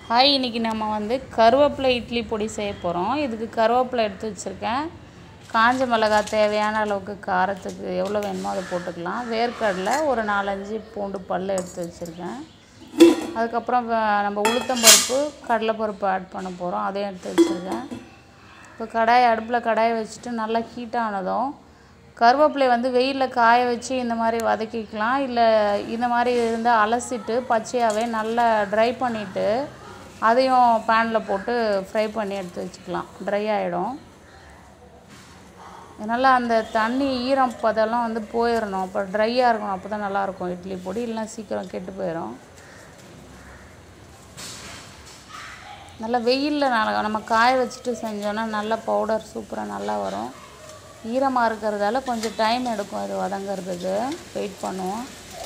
hi இன்றைக்கி நம்ம வந்து கருவேப்பிலை இட்லி பொடி செய்ய போகிறோம் இதுக்கு கருவேப்பிலை எடுத்து வச்சுருக்கேன் காஞ்ச மிளகாய் தேவையான அளவுக்கு காரத்துக்கு எவ்வளோ வேணுமோ அதை போட்டுக்கலாம் வேர்க்கடலை ஒரு நாலஞ்சு பூண்டு பல் எடுத்து வச்சுருக்கேன் அதுக்கப்புறம் வ- நம்ம உளுத்தம்பருப்பு கடலைப்பருப்பு ஆட் பண்ண போகிறோம் அதையும் எடுத்து வச்சுருக்கேன் இப்போ கடாய் அடுப்பில் கடாயை வச்சுட்டு நல்லா ஹீட் ஆனதும் கருவேப்பிலை வந்து வெயிலில் காய வச்சு இந்த மாதிரி வதக்கிக்கலாம் இல்லை இந்த மாதிரி இருந்தால் அலசிட்டு பச்சையாகவே நல்லா ட்ரை பண்ணிவிட்டு அதையும் பேனில் போட்டு ஃப்ரை பண்ணி எடுத்து வச்சுக்கலாம் ட்ரை ஆகிடும் நல்லா அந்த தண்ணி ஈரம் பதெல்லாம் வந்து போயிடணும் அப்போ ட்ரையாக இருக்கணும் அப்போ தான் நல்லாயிருக்கும் இட்லி பொடி இல்லைன்னா சீக்கிரம் கெட்டு போயிடும் நல்லா வெயிலில் நல்லா நம்ம காய வச்சுட்டு செஞ்சோன்னா நல்லா பவுடர் சூப்பராக நல்லா வரும் ஈரமாக இருக்கிறதால கொஞ்சம் டைம் எடுக்கும் அது வதங்கிறதுக்கு வெயிட் பண்ணுவோம்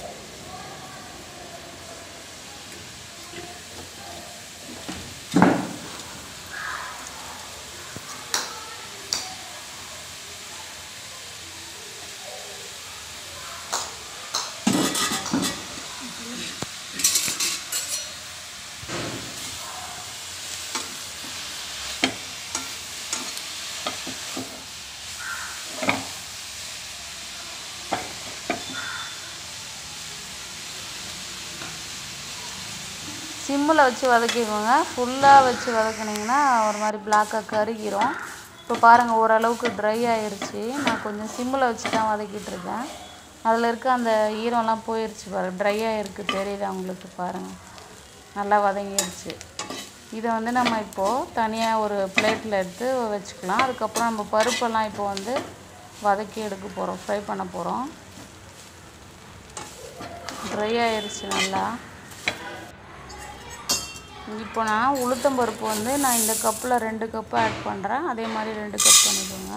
சிம்மில் வச்சு வதக்கிக்கோங்க ஃபுல்லாக வச்சு வதக்குனீங்கன்னா ஒரு மாதிரி பிளாக்காக கருகிரும் இப்போ பாருங்கள் ஓரளவுக்கு ட்ரை ஆயிருச்சு நான் கொஞ்சம் சிம்மில் வச்சு தான் வதக்கிட்டு இருக்கேன் அதில் இருக்க அந்த ஈரம்லாம் போயிருச்சு பாருங்கள் ட்ரை ஆகிருக்கு தெரியுது உங்களுக்கு பாருங்கள் நல்லா வதங்கிருச்சு இதை வந்து நம்ம இப்போது தனியாக ஒரு பிளேட்டில் எடுத்து வச்சுக்கலாம் அதுக்கப்புறம் நம்ம பருப்பெல்லாம் இப்போ வந்து வதக்கி எடுக்க போகிறோம் ஃப்ரை பண்ண போகிறோம் ட்ரை ஆயிருச்சு நல்லா இப்போ நான் உளுத்தம்பருப்பு வந்து நான் இந்த கப்பில் ரெண்டு கப்பு ஆட் பண்ணுறேன் அதே மாதிரி ரெண்டு கப் பண்ணிக்கோங்க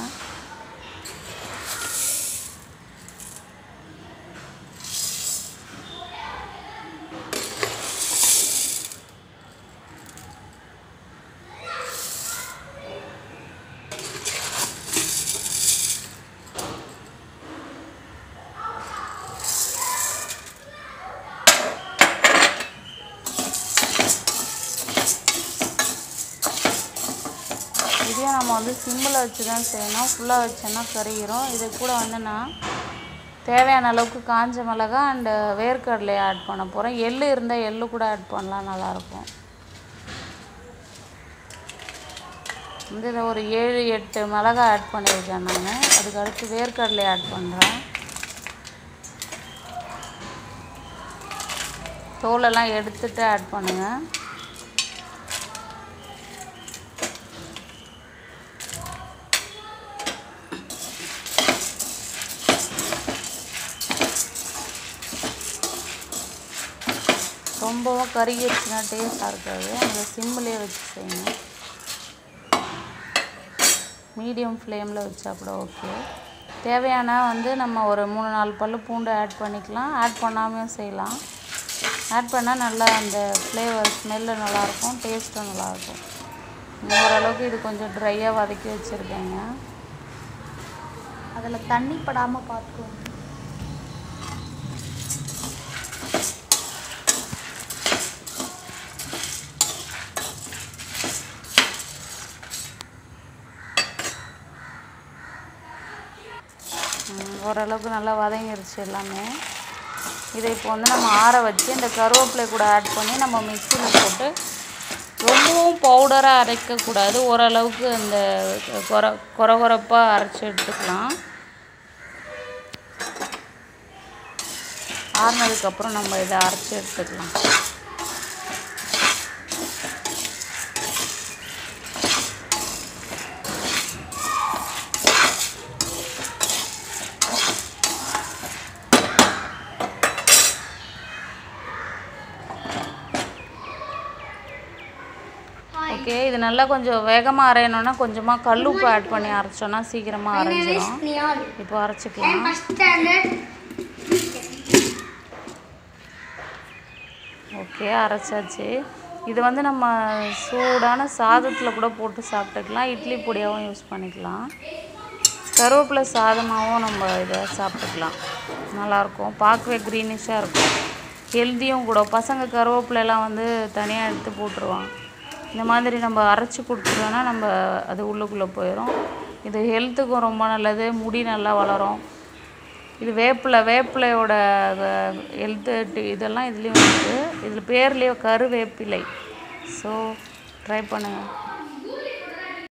இதையும் நம்ம வந்து சிம்மில் வச்சு தான் செய்யணும் ஃபுல்லாக வச்சோன்னா கருகிரும் இது கூட வந்து நான் தேவையான அளவுக்கு காஞ்ச மிளகா அண்டு வேர்க்கடலையை ஆட் பண்ண போகிறேன் எள்ளு இருந்தால் எள்ளு கூட ஆட் பண்ணலாம் நல்லாயிருக்கும் வந்து இதில் ஒரு ஏழு எட்டு மிளகா ஆட் பண்ணியிருக்கேன் நான் அதுக்கு அடுத்து வேர்க்கடலையை ஆட் பண்ணுறேன் தோலெல்லாம் எடுத்துட்டு ஆட் பண்ணுங்கள் ரொம்பவும் கருகிடுச்சுன்னா டேஸ்ட்டாக இருக்காது அந்த சிம்மிலே வச்சு செய்யணும் மீடியம் ஃப்ளேமில் வச்சா கூட ஓகே தேவையான வந்து நம்ம ஒரு மூணு நாலு பல்லு பூண்டு ஆட் பண்ணிக்கலாம் ஆட் பண்ணாமையும் செய்யலாம் ஆட் பண்ணால் நல்லா அந்த ஃப்ளேவர் ஸ்மெல்லு நல்லாயிருக்கும் டேஸ்ட்டும் நல்லாயிருக்கும் ஓரளவுக்கு இது கொஞ்சம் ட்ரையாக வதக்கி வச்சுருக்கேங்க அதில் தண்ணி படாமல் பார்த்துக்கோங்க ம், ஓரளவுக்கு நல்லா வதங்கிருச்சு எல்லாமே இதை இப்போ வந்து நம்ம ஆற வச்சு இந்த கருவேப்பிலை கூட ஆட் பண்ணி நம்ம மிக்சியில் போட்டு ரொம்பவும் பவுடராக அரைக்கக்கூடாது ஓரளவுக்கு இந்த கொர கொர கொரப்பாக அரைச்சி எடுத்துக்கலாம் ஆறுனதுக்கப்புறம் நம்ம இதை அரைச்சி எடுத்துக்கலாம் ஓகே இது நல்லா கொஞ்சம் வேகமாக அரையணுன்னா கொஞ்சமாக கல்லுப்பு ஆட் பண்ணி அரைச்சோன்னா சீக்கிரமாக அரைஞ்சிரும் நியால் இப்போ அரைச்சிக்கலாம் ஃபஸ்ட் ஸ்டாண்டர்ட் ஓகே அரைச்சாச்சு இது வந்து நம்ம சூடான சாதத்தில் கூட போட்டு சாப்பிட்டுக்கலாம் இட்லி பொடியாகவும் யூஸ் பண்ணிக்கலாம் கருவேப்பிலை சாதமாகவும் நம்ம இதை சாப்பிட்டுக்கலாம் நல்லாயிருக்கும் பார்க்கவே க்ரீனிஷாக இருக்கும் ஹெல்த்தியும் கூட பசங்க கருவேப்பிலையெல்லாம் வந்து தனியாக எடுத்து போட்டுருவாங்க இந்த மாதிரி நம்ம அரைச்சி கொடுத்துட்டோன்னா நம்ம அது உள்ளுக்குள்ளே போயிடும் இது ஹெல்த்துக்கும் ரொம்ப நல்லது முடி நல்லா வளரும் இது வேப்பிலை வேப்பிலையோட ஹெல்த்து இதெல்லாம் இதுலேயும் இருக்குது இதில் பேர்லேயே கருவேப்பிலை ஸோ ட்ரை பண்ணுங்கள்